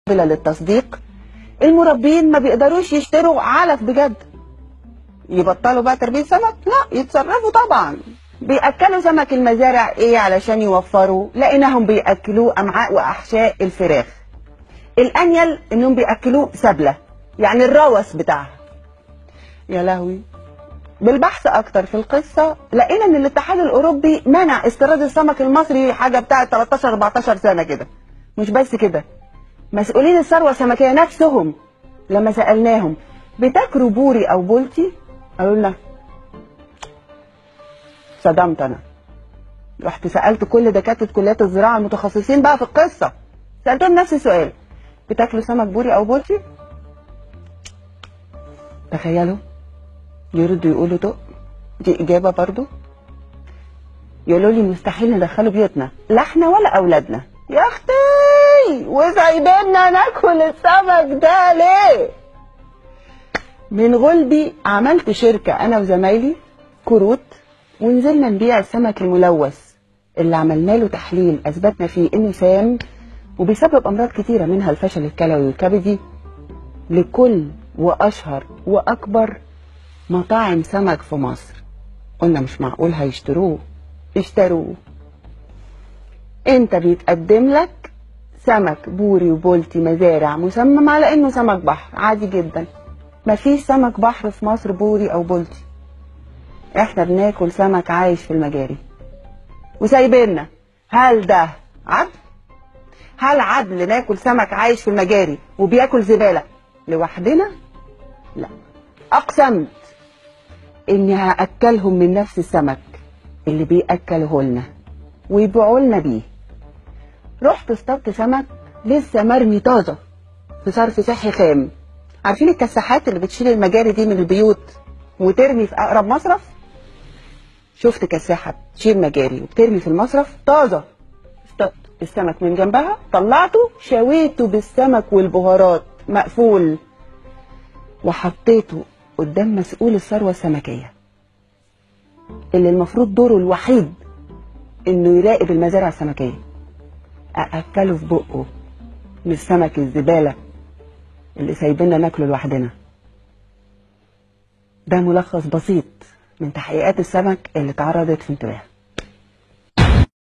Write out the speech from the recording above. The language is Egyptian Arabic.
قابلة للتصديق المربين ما بيقدروش يشتروا علف بجد يبطلوا بقى تربية سمك لا يتصرفوا طبعا بيأكلوا سمك المزارع ايه علشان يوفروا لقيناهم بيأكلوه أمعاء وأحشاء الفراخ الأنيل إنهم بيأكلوه سبلة يعني الروس بتاعها يا لهوي بالبحث اكتر في القصه لقينا ان الاتحاد الاوروبي منع استيراد السمك المصري حاجه بتاعه 13 14 سنه كده مش بس كده مسؤولين الثروه السمكيه نفسهم لما سالناهم بتاكلوا بوري او بولتي قالوا لنا صدمت انا رحت سالت كل دكاتره كليات الزراعه المتخصصين بقى في القصه سالتهم نفس السؤال بتاكلوا سمك بوري او بولتي تخيلوا يردوا يقولوا دق دي إجابة برضو يقولوا لي مستحيل ندخله بيوتنا لا احنا ولا أولادنا يا أختي وسايبيننا ناكل السمك ده ليه من غلبي عملت شركة أنا وزمايلي كروت ونزلنا نبيع السمك الملوث اللي عملنا له تحليل أثبتنا فيه إنه سام وبيسبب أمراض كتيرة منها الفشل الكلوي والكبدي لكل وأشهر وأكبر مطاعم سمك في مصر قلنا مش معقول هيشتروه اشتروه انت بيتقدم لك سمك بوري وبولتي مزارع مسمم على انه سمك بحر عادي جدا مفيش سمك بحر في مصر بوري او بولتي احنا بناكل سمك عايش في المجاري وسايبيننا هل ده عدل هل عدل ناكل سمك عايش في المجاري وبياكل زباله لوحدنا لا اقسمت اني هاكلهم من نفس السمك اللي بياكله لنا ويبيعوا لنا بيه رحت اصطدت سمك لسه مرمي طازه في صرف صحي خام عارفين الكساحات اللي بتشيل المجاري دي من البيوت وترمي في اقرب مصرف شفت كساحه بتشيل مجاري وبترمي في المصرف طازه اصطدت السمك من جنبها طلعته شويته بالسمك والبهارات مقفول وحطيته قدام مسؤول الثروة السمكية اللي المفروض دوره الوحيد انه يراقب المزارع السمكية أأكله في بقه من السمك الزبالة اللي سايبيننا ناكله لوحدنا ده ملخص بسيط من تحقيقات السمك اللي اتعرضت في انتباه